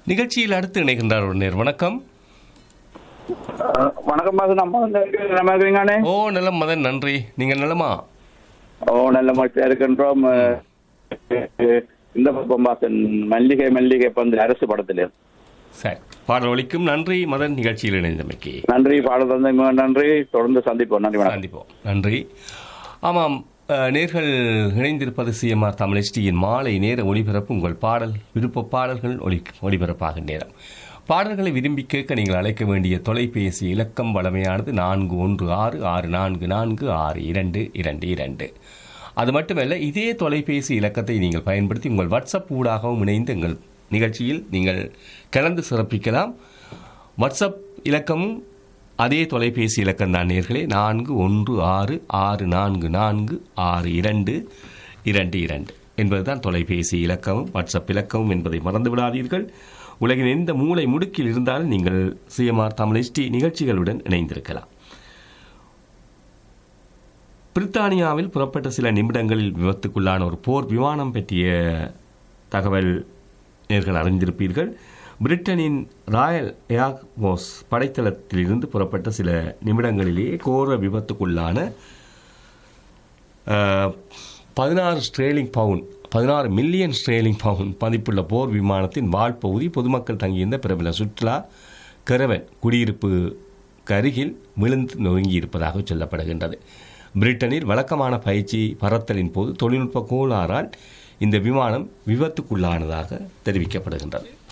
நிகழ்ச்சியில் அடுத்து இணைகின்றார் ஒரு நேர் வணக்கம் அஹ், வணக்கம் பாசு நம்ம வந்து நல்லா இருக்கிறீங்கண்ணே ஓ நலம் மதன் நன்றி நீங்கள் நலமா ஓ நல்ல மகிழ்ச்சியா இருக்கின்றோம் அஹ், இந்த பக்கம் பாசன் மல்லிகை மல்லிகை பந்து அரசு படத்தில் சரி பாடல் ஒலிக்கும் நன்றி மதன் நிகழ்ச்சியில் இணைந்தமைக்கு நன்றி பாடல் தந்த நன்றி தொடர்ந்து சந்திப்போம் நன்றி வணக்கம் சந்திப்போம் நன்றி ஆமாம் அஹ், நேர்கள் இணைந்திருப்பது சிஎம்ஆர் தமிழ் HDயின் மாலை நேர ஒளிபரப்பு உங்கள் பாடல் விருப்ப பாடல்கள் ஒளி ஒளிபரப்பாகும் நேரம் பாடல்களை விரும்பி கேட்க நீங்கள் அழைக்க வேண்டிய தொலைபேசி இலக்கம் வளமையானது நான்கு ஒன்று ஆறு ஆறு நான்கு நான்கு ஆறு இரண்டு இரண்டு இரண்டு அது மட்டுமல்ல இதே தொலைபேசி இலக்கத்தை நீங்கள் பயன்படுத்தி உங்கள் வாட்ஸ்அப் ஊடாகவும் இணைந்து எங்கள் நிகழ்ச்சியில் நீங்கள் கலந்து சிறப்பிக்கலாம் வாட்ஸ்அப் இலக்கமும் அதே தொலைபேசி இலக்கம் தான் நேர்களே நான்கு ஒன்று ஆறு ஆறு நான்கு நான்கு ஆறு இரண்டு இரண்டு இரண்டு என்பதுதான் தொலைபேசி இலக்கமும் வாட்ஸ்அப் இலக்கமும் என்பதை மறந்து விடாதீர்கள் உலகின் எந்த மூலை முடுக்கில் இருந்தாலும் நீங்கள் சிஎம்ஆர் தமிழ் HT நிகழ்ச்சிகளுடன் இணைந்திருக்கலாம் பிரித்தானியாவில் புறப்பட்ட சில நிமிடங்களில் விபத்துக்குள்ளான ஒரு போர் விமானம் பற்றிய தகவல் நேர்கள் அறிந்திருப்பீர்கள் பிரிட்டனின் ராயல் ஏர்போர்ஸ் படைத்தளத்திலிருந்து புறப்பட்ட சில நிமிடங்களிலேயே கோர விபத்துக்குள்ளான பதினாறு ஸ்ட்ரேலிங் பவுண்ட் பதினாறு மில்லியன் ஸ்ட்ரேலிங் பவுண்ட் மதிப்புள்ள போர் விமானத்தின் வால்பகுதி பொதுமக்கள் தங்கியிருந்த பிரபல சுற்றுலா கரவன் குடியிருப்புக்கு அருகில் விழுந்து நொறுங்கியிருப்பதாக சொல்லப்படுகின்றது பிரிட்டனில் வழக்கமான பயிற்சி பறத்தலின் போது தொழில்நுட்ப கோளாறால் இந்த விமானம் விபத்துக்குள்ளானதாக தெரிவிக்கப்படுகின்றது